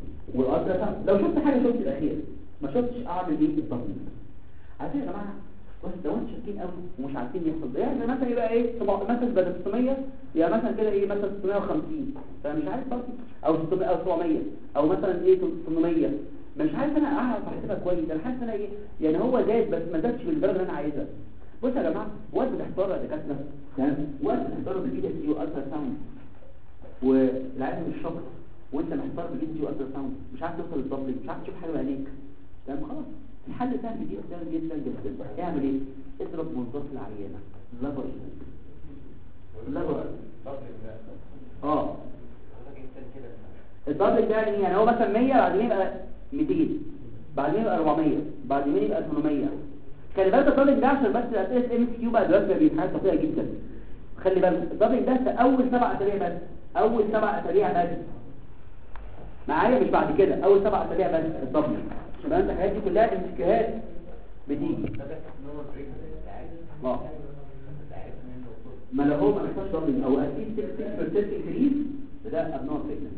Speaker 2: والالترا ساوند لو شفت حاجه شفت الاخير ما شفتش اعمل ايه بالضبط عارفين يا جماعه بس لو انتوا شاكين قوي ومش عارفين يحصل ده يعني مثلا يبقى ايه طبعا مثلا بدل 600 يبقى مثلا كده ايه مثلا 650 فمش عارف برضه او 600 او 700 او مثلا ايه 800 مش عارف انا اعرف احسبها كويس انا حاسس انا ايه يعني هو زاد بس ما زادش بالدرجه اللي انا عايزها بص يا جماعه وقت بتحتار يا دكاتره تمام وقت بتحتار بالاي اس يو الترا ساوند والعيان مش شاطر وانت محتار بالاي اس يو الترا ساوند مش عارف توصل للدبل مش عارف تشوف حاجه بعينيك تمام خلاص الحل سهل جدا جدا جدا اعمل ايه اضرب منظار العيانه لبر لبر اه الدبل ده يعني هو مثلا 100 بعدين يبقى 200 بعدين يبقى 400 بعدين يبقى 800 خلي بالك الدبل ده عشان بس اسئله ام كيو بقى دلوقتي بقى بيتحسب بسيطه جدا خلي بالك الدبل ده في اول سبع اسابيع بس اول سبع اسابيع بس معايا مش بعد كده اول سبع اسابيع بس الدبل يبقى انت الحاجات دي كلها امسكهات بتيجي اه ما لو هو ما محتاجش دبل او اكيد 6% انكريز ده ابنور بريجننت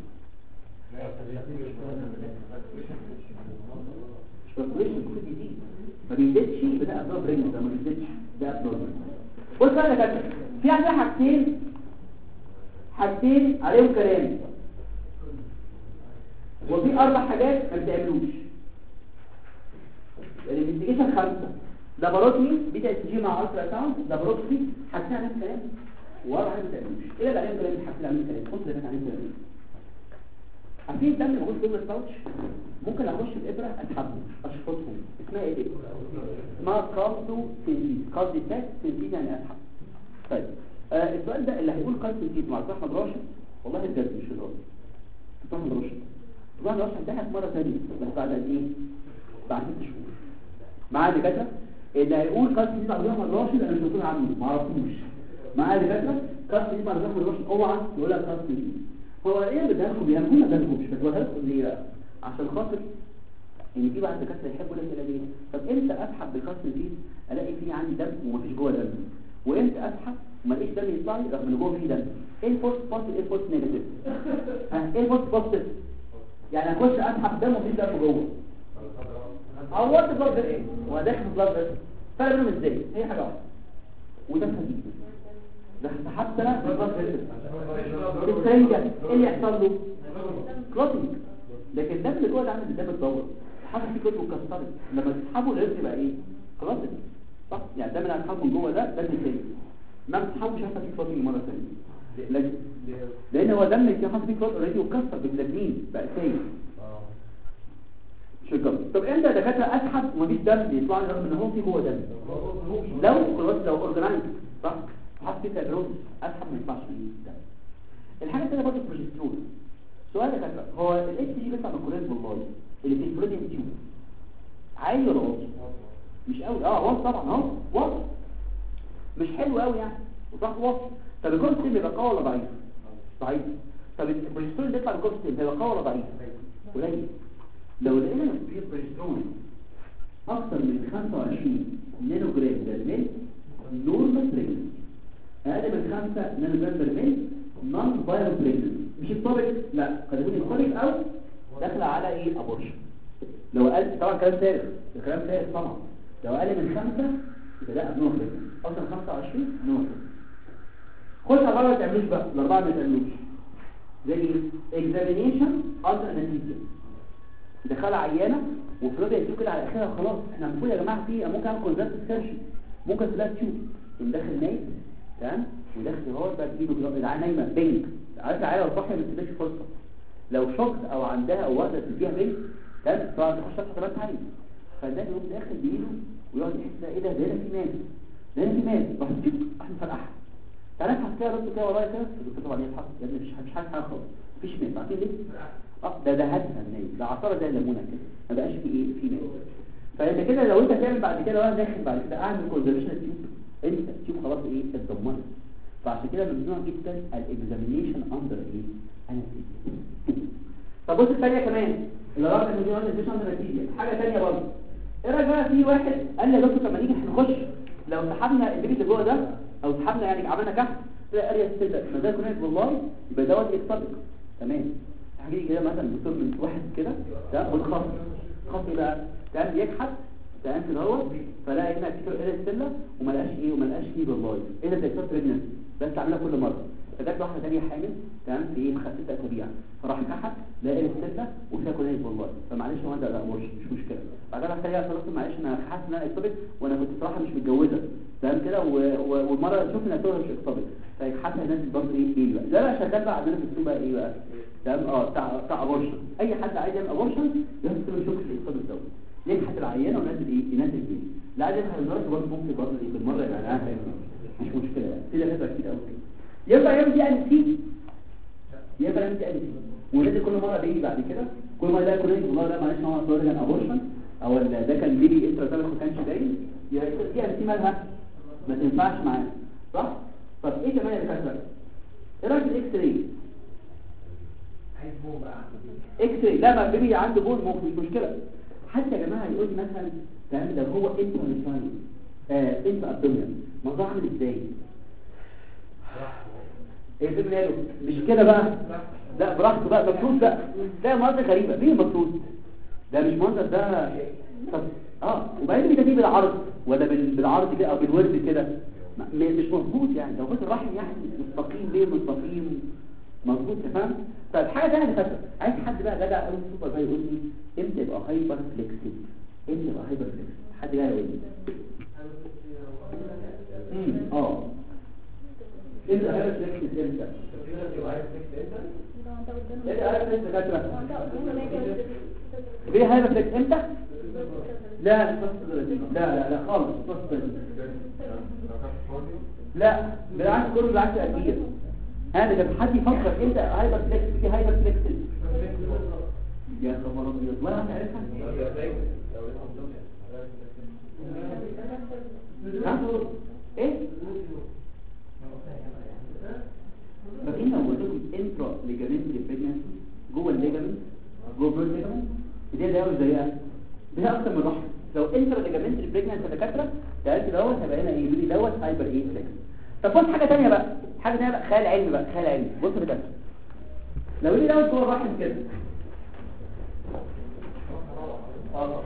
Speaker 2: مش بقولش المفروض يزيد ما بيزيدش يبقى ده ابنور بريجننت ما بيزيدش ده ابنور بص بقى يا كابتن في عندنا حاجتين حاجتين عليهم كلام وفي اربع حاجات ما بتعملوش الانفستيجيشن خمسه لاباروتمي بيتا اس جي مع الترا ساوند لاباروتمي حاجتين عليهم كلام واربع حاجات ما بتعملوش ايه اللي عليهم كلام حاجتين عليهم كلام خد اللي عليهم كلام عارفين الدم موجود في الباوتش ممكن اخش الابره اسحبه اشفطهم اسمها ايه دي اسمها كاردو سنتيز كاردو تاك سنتيز يعني اسحب طيب آه السؤال ده اللي هيقول كاردو سنتيز مع دكتور احمد راشد والله بجد مش هزار دكتور احمد راشد دكتور احمد راشد امتحن مره ثانيه بس بعد قد ايه بعد ست شهور معاه دكاتره اللي هيقول كاردو سنتيز مع دكتور احمد راشد انا مش مسؤول عنه ما اعرفوش معاه دكاتره كاردو سنتيز مع دكتور احمد راشد اوعى تقول لها كاردو سنتيز هو ايه اللي بدهلكم بيهمونا بدهلكم مش بدهلكم ليه بقى عشان خاطر ان في بعض الدكاتره يحبوا الاسئله دي طب امتى اسحب بالخصم دي الاقي فيه عندي دم ومفيش جوه دم وامتى اسحب وما الاقيش دم يطلع لي رغم ان جوه فيه دم ايه الفورس بوزيتيف ايه الفورس نيجاتيف ها ايه الفورس بوزيتيف يعني اخش اسحب دم ومفيش دم جوه عورت بلاد ايه هو داخل في بلاد ايه فرق بينهم ازاي هي حاجه واحده وده خفيف ده سحبت انا بالبلاد ايه السرنجه ايه اللي يحصل له كلوتنج لكن الدم اللي جوه ده عامل الدم الدور حصل فيه كتب وكسرت لما تسحبه الرزق يبقى ايه كلوتنج صح يعني الدم اللي هتسحبه من جوه ده دم تاني ما بتسحبوش هيحصل فيه كلوتنج مره ثانيه لكن لان هو دم كان حصل فيه كلوت اوريدي وكسر باللبنين بقى سايل شكرا طب امتى يا دكاتره اسحب ومفيش دم بيطلع لي رغم ان هو في جوه دم لو خلاص لو اورجنايز صح حط فيه تجربه اسحب ما يطلعش منه دم الحاجه الثانيه برضه البروجسترون سؤال يا دكاتره هو الاس جي بيطلع من كوريز والله اللي في الفلوديوم تيوب عالي ولا واطي مش قوي اه واطي طبعا اهو واطي مش حلو قوي يعني وصح واطي طب الكورستيم بيبقى قوي ولا ضعيف ضعيف طب البروجسترون اللي بيطلع من الكورستيم بيبقى قوي ولا ضعيف قليل لو لقينا في البروجسترون اكثر من 25 نانو جرام بالميل نورمال بريجننسي اقل من 5 نانو جرام بالميل نون فايرال بريجننسي مش الطابق لا قد يكون الطابق او داخله على ايه ابورشن لو اقل طبعا كلام فارغ الكلام فارغ طبعا لو اقل من 5 يبقى ده ابنور بريجننسي اصلا 25 نور خش على الاربعه ما تعملوش بقى الاربعه ما تعملوش زي اكزامينيشن اندر انستيزيا دخل عيانه وفلوبيا يجيب كده على اخرها خلاص احنا المفروض يا جماعه في ممكن اعمل كونزرت سيرشن ممكن تلاقي تشوف تقوم داخل نايم تمام وداخل هو بقى تجيبه كده العيال نايمه بينك عارف العيال لو صاحيه ما تديش فرصه لو شوكت او عندها او واحده تديها بينك تمام طبعا تخش تحت حسابات عاليه فده يقوم داخل بايده ويقعد يحس ايه ده ده هنا في مال ده هنا في مال راح تشوف احنا فرقعها تعالى ابحث كده رد كده ورايا كده الدكتور طبعا يبحث يا ابني مش مش حاجه حاجه خالص مفيش مال عارفين ليه؟ اه ده ده هدفها النايم ده عصاره زي الليمونه كده ما بقاش في ايه في مال فانت كده لو انت تعمل بعد كده وانا داخل بعد كده اعمل كونزرفيشن تيوب انت تشوف خلاص ايه اتدمرت فعشان كده ممنوع جدا الاكزامينيشن اندر ايه انستيزيا طب بص الثانيه كمان اللي رابع مليون اكزامينيشن اندر انستيزيا حاجه ثانيه برضه ايه رايك بقى في واحد قال لي يا دكتور لما نيجي هنخش لو سحبنا البيبي اللي جوه ده او سحبنا يعني عملنا كحك تلاقي اريا ستيل ما ده كونكت والله يبقى دوت يتصدق تمام هجيلي كده مثلا دكتور من واحد كده ده والخط خط ايه بقى ده بيكحت تمام كده اهو فلاقي هنا كتير ايه السله وما لقاش ايه وما لقاش فيه بالله ايه ده دكتور بريجننت بس عاملها كل مره فجت واحده ثانيه حامل تمام في ايه خدت ست اسابيع فراح كحت لقى ايه السله وفيها كل والله فمعلش هو ده لا مش مش مشكله بعدها راح تاني خلاص معلش انا حاسس ان انا اكتبت وانا كنت صراحه مش متجوزه تمام كده و- و- والمره شفت ان اكتبت مش اكتبت فحتى الناس برضه ايه ايه بقى ده بقى شغال بقى عندنا في السوق بقى ايه بقى تمام اه بتاع بتاع ابورشن اي حد عايز يعمل ابورشن يحط له شوك في الاقتصاد الدولي يبحث العينه ونزل ايه ينزل ايه لا عايز يبحث الناس برضه ممكن برضه ايه بالمره يعني أنا مش مشكله يعني كده كده كتير قوي يبقى يعمل دي ان سي يبقى يعمل دي ان سي ونزل كل مره بيجي بعد كده كل مره ده كل والله لا معلش هو ده كان ابورشن او ال- ده كان بيبي انترا ما كانش باين يبقى دي ان سي مالها ما تنفعش معانا صح طب ايه كمان يا دكاتره ايه رايك في الاكس راي
Speaker 3: عايز بو بقى
Speaker 2: اكس راي لا ما بيبي عنده بول مخ مش مشكله حتى يا جماعه يقول لي مثلا تمام لو هو انت ريفاين آه انت ابدومينال الموضوع عامل ازاي ايه بيبي ماله مش كده بقى لا براحته بقى مفروض بقى ده مناظر غريبه مين المفروض ده مش منظر ده طب اه وبعدين ده دي بالعرض ولا بال- بالعرض كده او بالورد كده م- مش مظبوط يعني لو كنت الرحم يعني مستقيم ليه مستقيم مظبوط تمام طيب حاجه ثانيه فاتت عايز حد بقى جدع قوي سوبر بقى يقول لي امتى يبقى هايبر فليكسد امتى يبقى هايبر فليكسد حد جاي يقول لي امم اه امتى هايبر فليكسد امتى ايه هايبر فليكسد دكاتره ليه هايبر فليكسد امتى لا مش نص درجة. لا لا لا خالص مش نص درجة. لا بالعكس كله بالعكس كبير هذا كان حد يفكر انت هايبر فليكس في هايبر فليكس يا خبر ابيض ولا هتعرفها ها ايه فاكرين لو قلت لكم انترا ليجامنتري بريجنسي جوه الليجامنت جوه البيرد ليجامنت دي داوي زيها دي اكتر من رحم لو انترا ليجامنتري بريجنسي يا دكاتره ده قلت دوت هيبقى هنا ايه يقول لي دوت هايبر ايه فليكس طب بص حاجه ثانيه بقى حاجه ثانيه بقى خيال علمي بقى خيال علمي بص يا دكاتره لو لي دوت جوه الرحم كده اه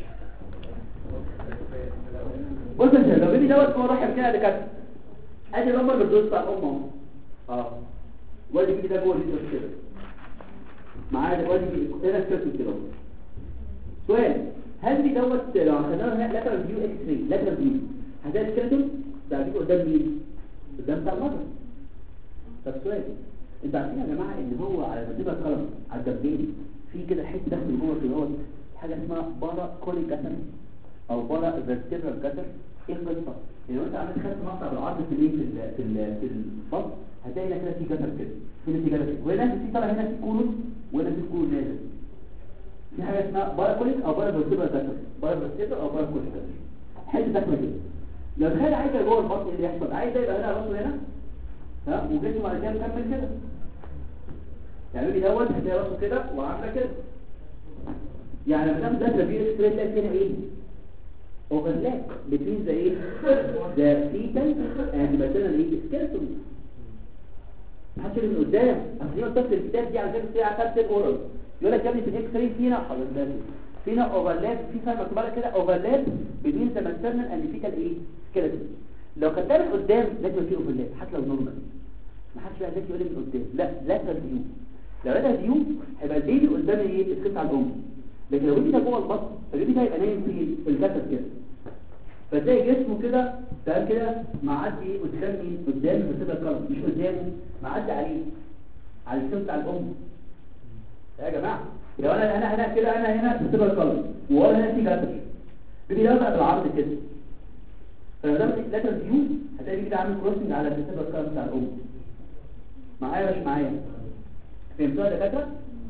Speaker 2: بص يا شباب، لو لي دوت جوه الرحم كده يا دكاتره ادي الرمبر بالدوز بتاع الام اهو اه وادي كده جوه الجسم كده معايا وادي هنا السيركل كده اهو. سؤال هل دي دوت لو اخدناه هنا لاترال فيو اكس راي لاترال فيو هتلاقي السكيلتون ده هتيجي قدام مين قدام بتاع المرض طب سؤال انتوا عارفين يا جماعه ان هو على المدينه القلم على الجنبين في كده حته داخل جوه كده هو حاجه اسمها بارا كولي كاتر او بارا فيرتيبرال كاتر ايه القصه يعني لو انت عملت خدت مقطع بالعرض في الايه في ال- في ال- في البطن هتلاقي هنا كده في كاتر كده هنا في كاتر وهنا في طالع هنا في كولون وهنا في كولون نازل في حاجه اسمها بارا كوليك او بارا فيرتيبرال كاتر بارا فيرتيبرال او بارا كوليك كاتر حته داخله كده لو تخيل عايز جوه البطن ايه اللي يحصل عايز يبقى هنا راسه هنا ها وجسمه بعد كده مكمل كده يعني لي دوت هتلاقي راسه كده وعامله كده يعني لما تعمل داخله في اكس راي تلاقي هنا ايه اوفرلاب بين ذا ايه ذا فيتال اند ماتيرنال ايه سكيلتون محدش يقول من قدام اصل هي قصه الكتاب دي على فكره فيها كابتن اورال يقول لك يا ابني في الاكس راي فينا حضرتك فينا اوفرلاب في فرق مكتوب على كده اوفرلاب بين ذا ماتيرنال اند فيتال ايه سكيلتون لو خدتها من قدام لازم في اوفرلاب حتى لو نورمال ما حدش بقى ذكي يقول لي من قدام لا لاترال فيو لو لاترال فيو هيبقى البيبي قدام ايه القطعه الام لكن لو البيبي ده جوه البطن البيبي ده هيبقى نايم في في الجسد كده فتلاقي جسمه كده تمام كده معدي ايه قدام مين قدام بتبقى القلم مش قدامه معدي عليه على الجسم بتاع الام يا جماعه لو انا انا هنا كده انا هنا بتبقى القلم وورا هنا في جسد البيبي ده بقى بالعرض كده فلو ده لاترال فيو هتلاقي البيبي ده عامل كروسنج على بتبقى القلم بتاع الام معايا مش معايا فهمتوها يا دكاتره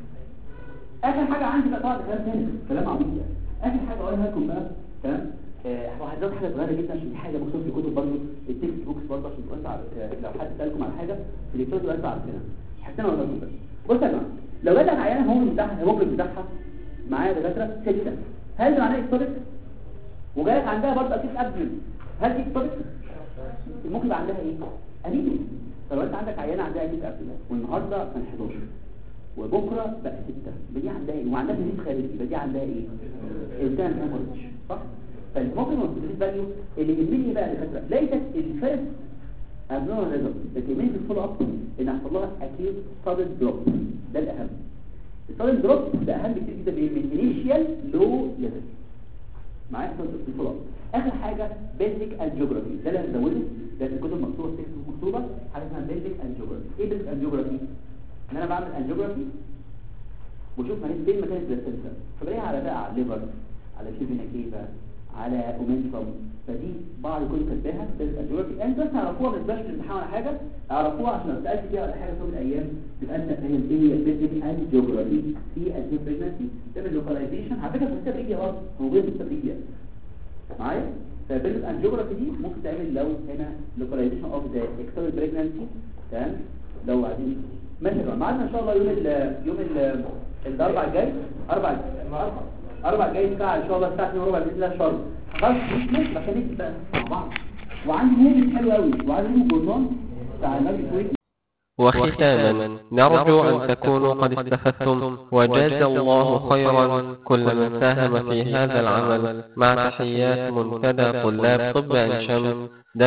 Speaker 2: اخر حاجه عندي بقى طبعا كلام تاني كلام عميق يعني اخر حاجه اقولها لكم بقى تمام آه، وهزود حاجه صغيره جدا عشان دي حاجه مكتوبه في الكتب برضه التكست بوكس برضه عشان تبقوا انتوا عارف- آه، لو حد سالكم على حاجه في الدكتور تبقى انتوا عارفينها حسنا ولا بس بصوا يا جماعه لو جت عيانه هون بتاعها الهيموجلوبين بتاعها معايا يا دكاتره 6 هل ده معناه اكتوبك وجالك عندها برضه اكيد قبل هل دي اكتوبك ممكن يبقى عندها ايه انيميا فلو انت عندك عيانه عندها اكيد قبل والنهارده كان 11 وبكره بقى 6 يبقى دي عندها ايه وعندها نزيف خارجي يبقى دي عندها ايه انسان هيموريدج صح فالممكن البوزيتيف فاليو اللي يهمني بقى الدكاتره ليست الفيرست ابنورمال ريزلت لكن يهمني في الفولو اب ان احصل لها اكيد سادن دروب ده الاهم السادن دروب ده اهم كتير جدا من انيشيال لو ليفل معايا في الفولو اب اخر حاجه بيزك الجيوغرافي ده اللي هنزوده ده في الكتب مكتوبه في التكست مكتوبه حاجه اسمها بيزك الجيوغرافي ايه بيزك الجيوغرافي ان انا بعمل الجيوغرافي وشوف مكان فين مكان البلاسنتا فبلاقيها على بقى على الليفر على شيفينا كيفا على اومنتوم فدي بعض كل كاتباها بيزك الجيوغرافي انت بس تعرفوها ما تبقاش في الامتحان ولا حاجه اعرفوها عشان لو سالت فيها ولا حاجه في يوم من الايام تبقى انت فاهم ايه هي بيزك الجيوغرافي في البريجنسي تعمل لوكاليزيشن على فكره في الكتاب ريجيا برضه موجوده في الكتاب ريجيا معايا فبيزك الجيوغرافي دي ممكن تعمل لو هنا لوكاليزيشن اوف ذا اكسترنال بريجنسي تمام لو عايزين ماشي يا جماعه معانا ان شاء الله يوم ال يوم ال الاربع الجاي اربع اربع الجاي الساعه ان شاء الله الساعه 2 وربع باذن الله شرط بس مش عشان نكتب بقى مع بعض وعندي موجز حلو قوي وعندي جورنال بتاع النبي كويس
Speaker 1: وختاما نرجو أن تكونوا قد استفدتم وجاز الله خيرا كل من ساهم في هذا العمل مع تحيات منتدى طلاب طب عين شمس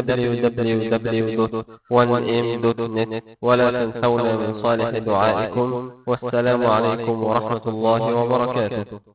Speaker 1: www.1m.net ولا تنسونا من صالح دعائكم والسلام عليكم ورحمة الله وبركاته